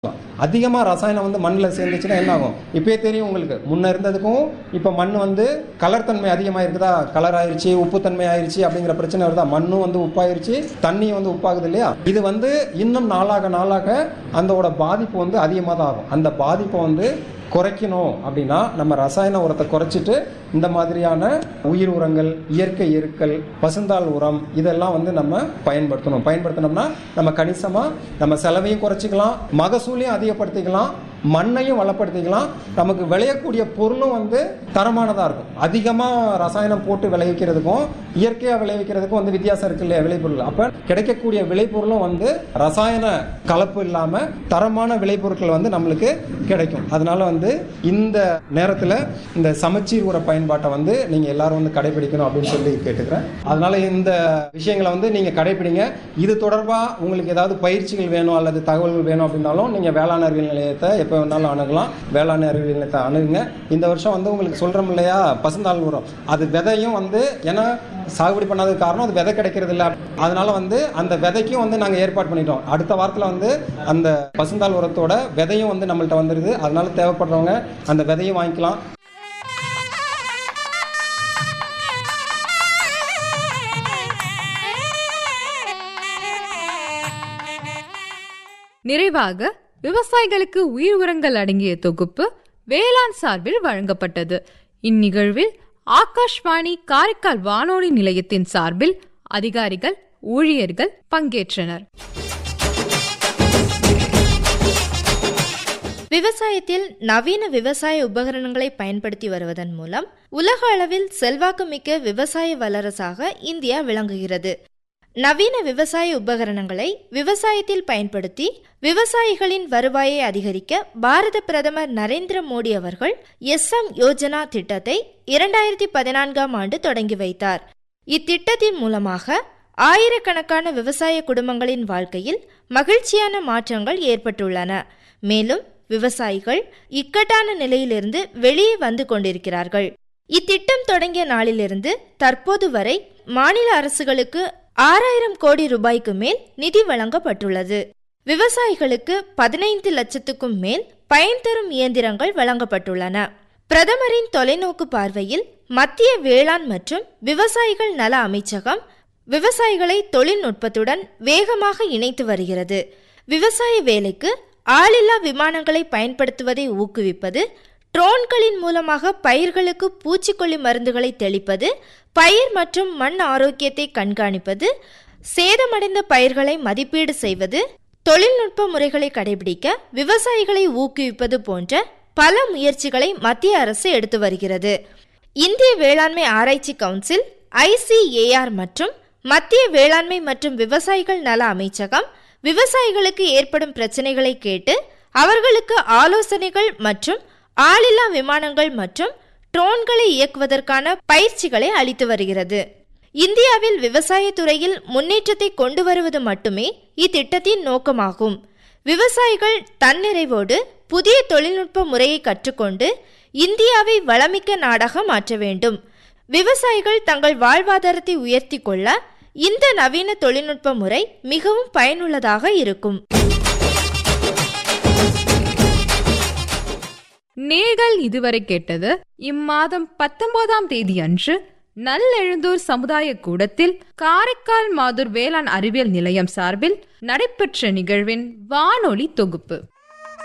அதிகமாக ரசாயனம் வந்து மண்ணில் சேர்ந்துச்சுன்னா என்ன ஆகும் இப்பயே தெரியும் உங்களுக்கு முன்ன இருந்ததுக்கும் இப்போ மண் வந்து கலர் தன்மை அதிகமாக இருக்குதா கலர் ஆயிருச்சு உப்புத்தன்மை ஆயிருச்சு அப்படிங்கிற பிரச்சனை வருதா மண்ணும் வந்து உப்பாயிருச்சு தண்ணியும் வந்து உப்பாகுது இல்லையா இது வந்து இன்னும் நாளாக நாளாக அந்தோட பாதிப்பு வந்து அதிகமாக தான் ஆகும் அந்த பாதிப்பை வந்து குறைக்கணும் அப்படின்னா நம்ம ரசாயன உரத்தை குறைச்சிட்டு இந்த மாதிரியான உயிர் உரங்கள் இயற்கை எருக்கள் பசுந்தாள் உரம் இதெல்லாம் வந்து நம்ம பயன்படுத்தணும் பயன்படுத்தினோம்னா நம்ம கணிசமாக நம்ம செலவையும் குறைச்சிக்கலாம் மகசூலையும் அதிகப்படுத்திக்கலாம் மண்ணையும் வளப்படுத்திக்கலாம் நமக்கு விளையக்கூடிய பொருளும் வந்து தரமானதாக இருக்கும் அதிகமாக ரசாயனம் போட்டு விளைவிக்கிறதுக்கும் இயற்கையாக விளைவிக்கிறதுக்கும் வந்து வித்தியாசம் இருக்கு இல்லையா விளைபொருள் அப்போ கிடைக்கக்கூடிய விளைபொருளும் வந்து ரசாயன கலப்பு இல்லாமல் தரமான விளைபொருட்கள் வந்து நம்மளுக்கு கிடைக்கும் அதனால வந்து இந்த நேரத்தில் இந்த சமச்சீர் உர பயன்பாட்டை வந்து நீங்கள் எல்லாரும் வந்து கடைபிடிக்கணும் அப்படின்னு சொல்லி கேட்டுக்கிறேன் அதனால இந்த விஷயங்களை வந்து நீங்கள் கடைபிடிங்க இது தொடர்பாக உங்களுக்கு ஏதாவது பயிற்சிகள் வேணும் அல்லது தகவல்கள் வேணும் அப்படின்னாலும் நீங்கள் வேளாண் அறிவியல் நிலையத்தை எப்போ வேணாலும் அணுகலாம் வேளாண் அறிவியல் நிலையத்தை அணுகுங்க இந்த வருஷம் வந்து உங்களுக்கு சொல்கிறோம் இல்லையா பசுந்தாள் உரம் அது விதையும் வந்து ஏன்னா சாகுபடி பண்ணாதது காரணம் அது விதை கிடைக்கிறது இல்லை அதனால வந்து அந்த விதைக்கும் வந்து நாங்கள் ஏற்பாடு பண்ணிட்டோம் அடுத்த வாரத்தில் வந்து அந்த பசுந்தாள் உரத்தோட விதையும் வந்து நம்மள்ட்ட வந்துடுது அதனால தேவைப்படுறவங்க அந்த விதையும் வாங்கிக்கலாம் நிறைவாக விவசாயிகளுக்கு உயிர் உரங்கள் அடங்கிய தொகுப்பு வேளாண் சார்பில் வழங்கப்பட்டது இந்நிகழ்வில் ஆகாஷ்வாணி காரைக்கால் வானொலி நிலையத்தின் சார்பில் அதிகாரிகள் ஊழியர்கள் பங்கேற்றனர் விவசாயத்தில் நவீன விவசாய உபகரணங்களை பயன்படுத்தி வருவதன் மூலம் உலக அளவில் செல்வாக்குமிக்க விவசாய வல்லரசாக இந்தியா விளங்குகிறது நவீன விவசாய உபகரணங்களை விவசாயத்தில் பயன்படுத்தி விவசாயிகளின் வருவாயை அதிகரிக்க பாரத பிரதமர் நரேந்திர மோடி அவர்கள் எஸ் எம் யோஜனா திட்டத்தை இரண்டாயிரத்தி பதினான்காம் ஆண்டு தொடங்கி வைத்தார் இத்திட்டத்தின் மூலமாக ஆயிரக்கணக்கான விவசாய குடும்பங்களின் வாழ்க்கையில் மகிழ்ச்சியான மாற்றங்கள் ஏற்பட்டுள்ளன மேலும் விவசாயிகள் இக்கட்டான நிலையிலிருந்து வெளியே வந்து கொண்டிருக்கிறார்கள் இத்திட்டம் தொடங்கிய நாளிலிருந்து தற்போது வரை மாநில அரசுகளுக்கு ஆறாயிரம் கோடி ரூபாய்க்கு மேல் நிதி வழங்கப்பட்டுள்ளது விவசாயிகளுக்கு பதினைந்து லட்சத்துக்கும் மேல் பயன் தரும் இயந்திரங்கள் வழங்கப்பட்டுள்ளன பிரதமரின் தொலைநோக்கு பார்வையில் மத்திய வேளாண் மற்றும் விவசாயிகள் நல அமைச்சகம் விவசாயிகளை தொழில்நுட்பத்துடன் வேகமாக இணைத்து வருகிறது விவசாய வேலைக்கு ஆளில்லா விமானங்களை பயன்படுத்துவதை ஊக்குவிப்பது ட்ரோன்களின் மூலமாக பயிர்களுக்கு பூச்சிக்கொல்லி மருந்துகளை தெளிப்பது பயிர் மற்றும் மண் ஆரோக்கியத்தை கண்காணிப்பது சேதமடைந்த பயிர்களை மதிப்பீடு செய்வது தொழில்நுட்ப முறைகளை கடைபிடிக்க விவசாயிகளை ஊக்குவிப்பது போன்ற பல முயற்சிகளை மத்திய அரசு எடுத்து வருகிறது இந்திய வேளாண்மை ஆராய்ச்சி கவுன்சில் ஐசிஏஆர் மற்றும் மத்திய வேளாண்மை மற்றும் விவசாயிகள் நல அமைச்சகம் விவசாயிகளுக்கு ஏற்படும் பிரச்சனைகளை கேட்டு அவர்களுக்கு ஆலோசனைகள் மற்றும் ஆளில்லா விமானங்கள் மற்றும் ட்ரோன்களை இயக்குவதற்கான பயிற்சிகளை அளித்து வருகிறது இந்தியாவில் விவசாய துறையில் முன்னேற்றத்தை கொண்டு வருவது மட்டுமே இத்திட்டத்தின் நோக்கமாகும் விவசாயிகள் தன்னிறைவோடு புதிய தொழில்நுட்ப முறையை கற்றுக்கொண்டு இந்தியாவை வளமிக்க நாடாக மாற்ற வேண்டும் விவசாயிகள் தங்கள் வாழ்வாதாரத்தை உயர்த்தி கொள்ள இந்த நவீன தொழில்நுட்ப முறை மிகவும் பயனுள்ளதாக இருக்கும் நேர்கள் இதுவரை கேட்டது இம்மாதம் பத்தொன்பதாம் தேதி அன்று நல்லெழுந்தூர் சமுதாய கூடத்தில் காரைக்கால் மாதூர் வேளாண் அறிவியல் நிலையம் சார்பில் நடைபெற்ற நிகழ்வின் வானொலி தொகுப்பு